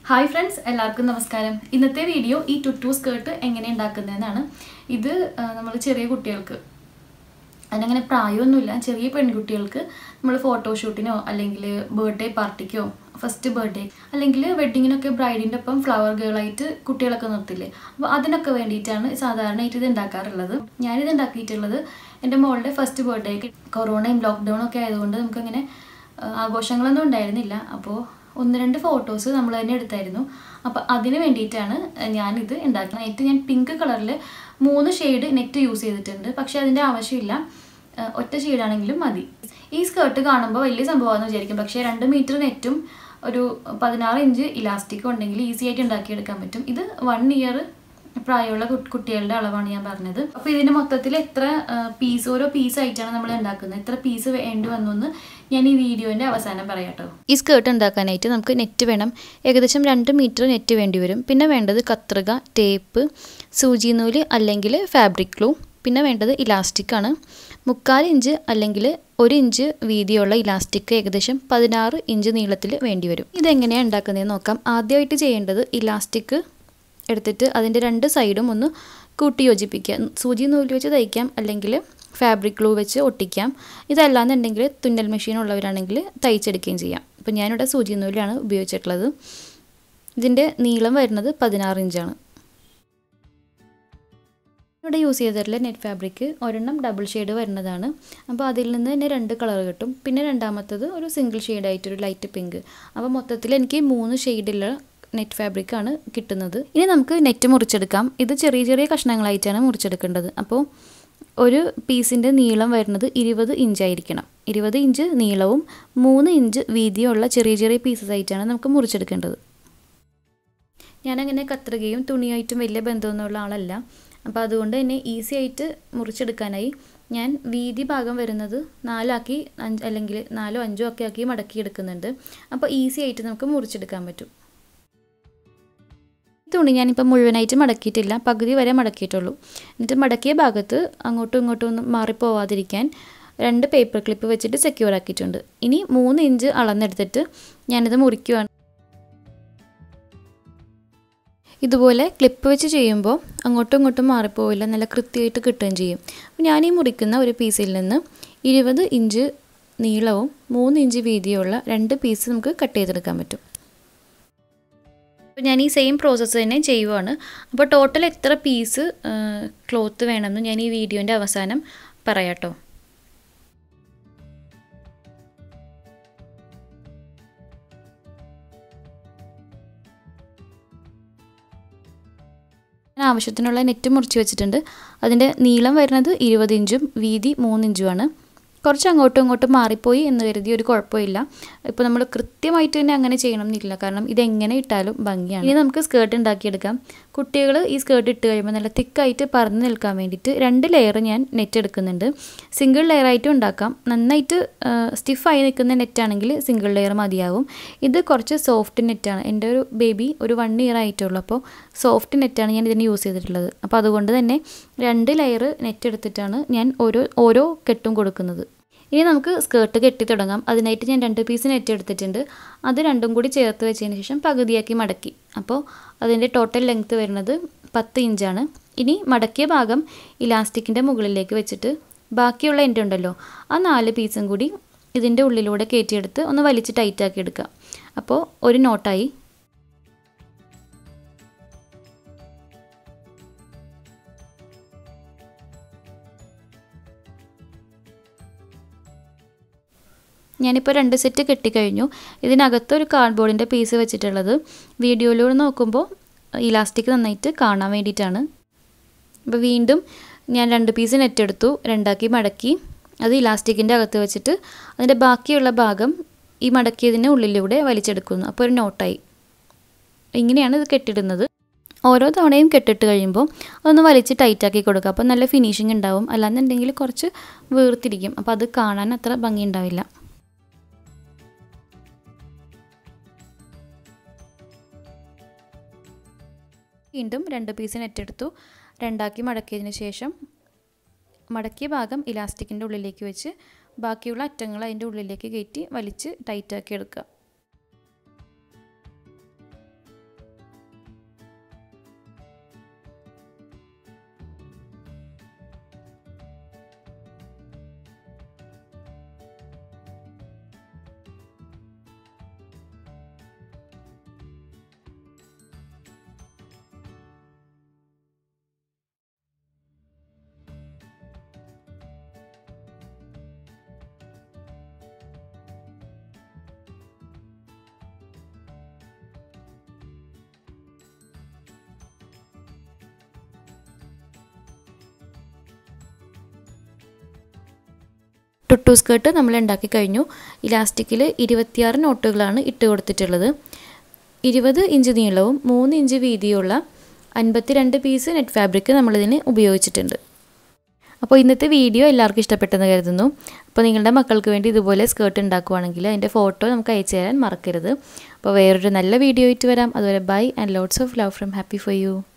hi friends എല്ലാവർക്കും നമസ്കാരം ഇന്നത്തെ വീഡിയോ ഈ ടുറ്റു സ്കേർട്ട് എങ്ങനെ ഉണ്ടാക്കുന്നതെന്നാണ് ഇത് നമ്മൾ ചെറിയ കുട്ടികൾക്ക് അതിനങ്ങനെ പ്രായമൊന്നുമില്ല ചെറിയ പെൺകുട്ടികൾക്ക് നമ്മൾ ഫോട്ടോഷൂട്ടിനോ അല്ലെങ്കിൽ ബർത്ത്ഡേ പാർട്ടിക്കോ ഫസ്റ്റ് ബർത്ത്ഡേ അല്ലെങ്കിൽ വെഡ്ഡിങ്ങിനൊക്കെ ബ്രൈഡിൻ്റെ ഒപ്പം ഫ്ലവർ ഗേളായിട്ട് കുട്ടികളൊക്കെ നിർത്തില്ലേ അപ്പോൾ അതിനൊക്കെ വേണ്ടിയിട്ടാണ് സാധാരണയായിട്ട് ഇത് ഉണ്ടാക്കാറുള്ളത് ഞാനിത് ഉണ്ടാക്കിയിട്ടുള്ളത് എൻ്റെ മോളുടെ ഫസ്റ്റ് ബർത്ത്ഡേക്ക് കൊറോണയും ലോക്ക്ഡൗണും ഒക്കെ ആയതുകൊണ്ട് നമുക്കങ്ങനെ ആ, ആഘോഷങ്ങളൊന്നും ഉണ്ടായിരുന്നില്ല അപ്പോൾ ഒന്ന് രണ്ട് ഫോട്ടോസ് നമ്മൾ തന്നെ എടുത്തായിരുന്നു അപ്പോൾ അതിന് വേണ്ടിയിട്ടാണ് ഞാനിത് ഉണ്ടാക്കുന്നത് നെറ്റ് ഞാൻ പിങ്ക് കളറിൽ മൂന്ന് ഷെയ്ഡ് നെറ്റ് യൂസ് ചെയ്തിട്ടുണ്ട് പക്ഷേ അതിൻ്റെ ആവശ്യമില്ല ആ, ഒറ്റ ഷെയ്ഡാണെങ്കിലും മതി ഈ സ്കേർട്ട് കാണുമ്പോൾ വലിയ സംഭവമാണെന്ന് വിചാരിക്കും പക്ഷേ രണ്ട് മീറ്റർ നെറ്റും ഒരു പതിനാറ് ഇഞ്ച് ഇലാസ്റ്റിക്കും ഉണ്ടെങ്കിൽ ഈസി ആയിട്ട് ഉണ്ടാക്കിയെടുക്കാൻ പറ്റും ഇത് വൺ ഇയർ പ്രായമുള്ള കു- കുട്ടികളുടെ അളവാണ് ഞാൻ പറഞ്ഞത് അപ്പോൾ ഇതിന് മൊത്തത്തിൽ എത്ര പീസ് ഓരോ പീസ് ആയിട്ടാണ് നമ്മൾ ഉണ്ടാക്കുന്നത് എത്ര പീസ് വേണ്ടി വന്നു എന്ന് ഞാൻ ഈ വീഡിയോൻ്റെ അവസാനം പറയാട്ടോ ഈ സ്കേർട്ട് ഉണ്ടാക്കാനായിട്ട് നമുക്ക് നെറ്റ് വേണം ഏകദേശം രണ്ട് മീറ്റർ നെറ്റ് വേണ്ടി വരും പിന്നെ വേണ്ടത് കത്രിക ടേപ്പ് സൂചി നൂല് അല്ലെങ്കിൽ ഫാബ്രിക് ഗ്ലൂ പിന്നെ വേണ്ടത് ഇലാസ്റ്റിക് ആണ് മുക്കാൽ ഇഞ്ച് അല്ലെങ്കിൽ ഒരു ഇഞ്ച് വീതിയുള്ള ഇലാസ്റ്റിക് ഏകദേശം പതിനാറ് ഇഞ്ച് നീളത്തിൽ വേണ്ടി വരും ഇതെങ്ങനെയാണ് ഉണ്ടാക്കുന്നതെന്ന് നോക്കാം ആദ്യമായിട്ട് ചെയ്യേണ്ടത് ഇലാസ്റ്റിക് എടുത്തിട്ട് അതിൻ്റെ രണ്ട് സൈഡും ഒന്ന് കൂട്ടി യോജിപ്പിക്കുക സൂചി നൂല് വെച്ച് തയ്ക്കാം അല്ലെങ്കിൽ ഫാബ്രിക് ഗ്ലൂ വെച്ച് ഒട്ടിക്കാം ഇതല്ലാന്നുണ്ടെങ്കിൽ തുന്നൽ മെഷീൻ ഉള്ളവരാണെങ്കിൽ തയ്ച്ചെടുക്കുകയും ചെയ്യാം അപ്പോൾ ഞാനിവിടെ സൂചി നൂലാണ് ഉപയോഗിച്ചിട്ടുള്ളത് ഇതിൻ്റെ നീളം വരുന്നത് പതിനാറ് ഇഞ്ചാണ് ഇവിടെ യൂസ് ചെയ്തിട്ടുള്ള നെറ്റ് ഫാബ്രിക് ഒരെണ്ണം ഡബിൾ ഷെയ്ഡ് വരുന്നതാണ് അപ്പോൾ അതിൽ നിന്ന് തന്നെ രണ്ട് കളർ കിട്ടും പിന്നെ രണ്ടാമത്തത് ഒരു സിംഗിൾ ഷെയ്ഡായിട്ടൊരു ലൈറ്റ് പിങ്ക് അപ്പോൾ മൊത്തത്തിൽ എനിക്ക് മൂന്ന് ഷെയ്ഡുള്ള നെറ്റ് ഫാബ്രിക്കാണ് കിട്ടുന്നത് ഇനി നമുക്ക് നെറ്റ് മുറിച്ചെടുക്കാം ഇത് ചെറിയ ചെറിയ കഷ്ണങ്ങളായിട്ടാണ് മുറിച്ചെടുക്കേണ്ടത് അപ്പോൾ ഒരു പീസിൻ്റെ നീളം വരുന്നത് ഇരുപത് ഇഞ്ചായിരിക്കണം ഇരുപത് ഇഞ്ച് നീളവും മൂന്ന് ഇഞ്ച് വീതിയുള്ള ചെറിയ ചെറിയ പീസസ് ആയിട്ടാണ് നമുക്ക് മുറിച്ചെടുക്കേണ്ടത് ഞാനങ്ങനെ കത്രികയും തുണിയായിട്ടും വലിയ ബന്ധമൊന്നുമുള്ള ആളല്ല അപ്പോൾ അതുകൊണ്ട് തന്നെ ഈസി ആയിട്ട് മുറിച്ചെടുക്കാനായി ഞാൻ വീതി ഭാഗം വരുന്നത് നാലാക്കി അഞ്ച് അല്ലെങ്കിൽ നാലോ അഞ്ചോ ഒക്കെ ആക്കി മടക്കി എടുക്കുന്നുണ്ട് അപ്പോൾ ഈസി ആയിട്ട് നമുക്ക് മുറിച്ചെടുക്കാൻ പറ്റും ഈ തുണി ഞാനിപ്പോൾ മുഴുവനായിട്ട് മടക്കിയിട്ടില്ല പകുതി വരെ മടക്കിയിട്ടുള്ളൂ എന്നിട്ട് മടക്കിയ ഭാഗത്ത് അങ്ങോട്ടും ഇങ്ങോട്ടും ഒന്നും മാറിപ്പോവാതിരിക്കാൻ രണ്ട് പേപ്പർ ക്ലിപ്പ് വെച്ചിട്ട് സെക്യൂർ ആക്കിയിട്ടുണ്ട് ഇനി മൂന്ന് ഇഞ്ച് അളന്നെടുത്തിട്ട് ഞാനിത് മുറിക്കുവാണ് ഇതുപോലെ ക്ലിപ്പ് വെച്ച് ചെയ്യുമ്പോൾ അങ്ങോട്ടും ഇങ്ങോട്ടും മാറിപ്പോവില്ല നല്ല കൃത്യമായിട്ട് കിട്ടുകയും ചെയ്യും അപ്പോൾ ഞാൻ ഈ മുറിക്കുന്ന ഒരു പീസിൽ നിന്ന് ഇരുപത് ഇഞ്ച് നീളവും മൂന്ന് ഇഞ്ച് വീതിയുള്ള രണ്ട് പീസ് നമുക്ക് കട്ട് ചെയ്തെടുക്കാൻ പറ്റും അപ്പോൾ ഞാൻ ഈ സെയിം പ്രോസസ്സ് തന്നെ ചെയ്യുവാണ് അപ്പോൾ ടോട്ടൽ എത്ര പീസ് ക്ലോത്ത് വേണമെന്ന് ഞാൻ ഈ വീഡിയോൻ്റെ അവസാനം പറയാട്ടോ ഞാൻ ആവശ്യത്തിനുള്ള നെറ്റ് മുറിച്ച് വെച്ചിട്ടുണ്ട് അതിൻ്റെ നീളം വരുന്നത് ഇരുപത് ഇഞ്ചും വീതി മൂന്ന് ഇഞ്ചുമാണ് കുറച്ച് അങ്ങോട്ടും ഇങ്ങോട്ടും മാറിപ്പോയി എന്ന് കരുതി ഒരു കുഴപ്പമില്ല ഇപ്പോൾ നമ്മൾ കൃത്യമായിട്ട് തന്നെ അങ്ങനെ ചെയ്യണം എന്നില്ല കാരണം ഇതെങ്ങനെ ഇട്ടാലും ഭംഗിയാണ് ഇനി നമുക്ക് സ്കേർട്ട് ഉണ്ടാക്കിയെടുക്കാം കുട്ടികൾ ഈ സ്കേർട്ട് ഇട്ട് കഴിയുമ്പോൾ നല്ല തിക്കായിട്ട് പറന്ന് നിൽക്കാൻ വേണ്ടിയിട്ട് രണ്ട് ലെയർ ഞാൻ നെറ്റ് എടുക്കുന്നുണ്ട് സിംഗിൾ ലെയർ ആയിട്ടും ഉണ്ടാക്കാം നന്നായിട്ട് സ്റ്റിഫായി നിൽക്കുന്ന നെറ്റാണെങ്കിൽ സിംഗിൾ ലെയർ മതിയാവും ഇത് കുറച്ച് സോഫ്റ്റ് നെറ്റാണ് എൻ്റെ ഒരു ബേബി ഒരു വൺ ഇയർ ആയിട്ടുള്ളൂ അപ്പോൾ സോഫ്റ്റ് നെറ്റാണ് ഞാൻ ഇതിന് യൂസ് ചെയ്തിട്ടുള്ളത് അപ്പോൾ അതുകൊണ്ട് തന്നെ രണ്ട് ലെയർ നെറ്റ് എടുത്തിട്ടാണ് ഞാൻ ഓരോ ഓരോ കെട്ടും കൊടുക്കുന്നത് ഇനി നമുക്ക് സ്കേർട്ട് കെട്ടി തുടങ്ങാം അതിനായിട്ട് ഞാൻ രണ്ട് പീസ് നെറ്റ് എടുത്തിട്ടുണ്ട് അത് രണ്ടും കൂടി ചേർത്ത് വെച്ചതിന് ശേഷം പകുതിയാക്കി മടക്കി അപ്പോൾ അതിൻ്റെ ടോട്ടൽ ലെങ്ത്ത് വരുന്നത് പത്ത് ഇഞ്ചാണ് ഇനി മടക്കിയ ഭാഗം ഇലാസ്റ്റിക്കിൻ്റെ മുകളിലേക്ക് വെച്ചിട്ട് ബാക്കിയുള്ള എൻ്റെ ഉണ്ടല്ലോ ആ നാല് പീസും കൂടി ഇതിൻ്റെ ഉള്ളിലൂടെ കയറ്റിയെടുത്ത് ഒന്ന് വലിച്ച് ടൈറ്റാക്കി എടുക്കുക അപ്പോൾ ഒരു നോട്ടായി ഞാനിപ്പോൾ രണ്ട് സെറ്റ് കെട്ടിക്കഴിഞ്ഞു ഇതിനകത്ത് ഒരു കാർഡ്ബോർഡിൻ്റെ പീസ് വെച്ചിട്ടുള്ളത് വീഡിയോയിലൂടെ നോക്കുമ്പോൾ ഇലാസ്റ്റിക് നന്നായിട്ട് കാണാൻ വേണ്ടിയിട്ടാണ് അപ്പോൾ വീണ്ടും ഞാൻ രണ്ട് പീസ് നെറ്റ് എടുത്തു രണ്ടാക്കി മടക്കി അത് ഇലാസ്റ്റിക്കിൻ്റെ അകത്ത് വെച്ചിട്ട് അതിൻ്റെ ബാക്കിയുള്ള ഭാഗം ഈ മടക്കിയതിൻ്റെ ഉള്ളിലൂടെ വലിച്ചെടുക്കുന്നു അപ്പോൾ ഒരു നോട്ടായി ഇങ്ങനെയാണ് ഇത് കെട്ടിടുന്നത് ഓരോ തവണയും കെട്ടിട്ട് കഴിയുമ്പോൾ അതൊന്ന് വലിച്ച് ടൈറ്റാക്കി കൊടുക്കുക അപ്പോൾ നല്ല ഫിനിഷിങ് ഉണ്ടാവും അല്ലാന്നുണ്ടെങ്കിൽ കുറച്ച് വീർത്തിരിക്കും അപ്പോൾ അത് കാണാൻ അത്ര ഭംഗി ഉണ്ടാവില്ല വീണ്ടും രണ്ട് പീസ് നെറ്റ് എടുത്തു രണ്ടാക്കി മടക്കിയതിന് ശേഷം മടക്കിയ ഭാഗം ഇലാസ്റ്റിക്കിൻ്റെ ഉള്ളിലേക്ക് വെച്ച് ബാക്കിയുള്ള അറ്റങ്ങൾ അതിൻ്റെ ഉള്ളിലേക്ക് കയറ്റി വലിച്ച് ടൈറ്റാക്കി എടുക്കുക ടുട്ടു സ്കേർട്ട് നമ്മൾ ഉണ്ടാക്കി കഴിഞ്ഞു ഇലാസ്റ്റിക്കിൽ ഇരുപത്തിയാറ് നോട്ടുകളാണ് ഇട്ട് കൊടുത്തിട്ടുള്ളത് ഇരുപത് ഇഞ്ച് നീളവും മൂന്ന് ഇഞ്ച് വീതിയുള്ള അൻപത്തിരണ്ട് പീസ് നെറ്റ് ഫാബ്രിക് നമ്മളിതിന് ഉപയോഗിച്ചിട്ടുണ്ട് അപ്പോൾ ഇന്നത്തെ വീഡിയോ എല്ലാവർക്കും ഇഷ്ടപ്പെട്ടെന്ന് കരുതുന്നു അപ്പോൾ നിങ്ങളുടെ മക്കൾക്ക് വേണ്ടി ഇതുപോലെ സ്കേർട്ട് ഉണ്ടാക്കുവാണെങ്കിൽ അതിൻ്റെ ഫോട്ടോ നമുക്ക് അയച്ചു തരാൻ മറക്കരുത് അപ്പോൾ വേറൊരു നല്ല വീഡിയോ ആയിട്ട് വരാം അതുപോലെ bye and lots of love from happy for U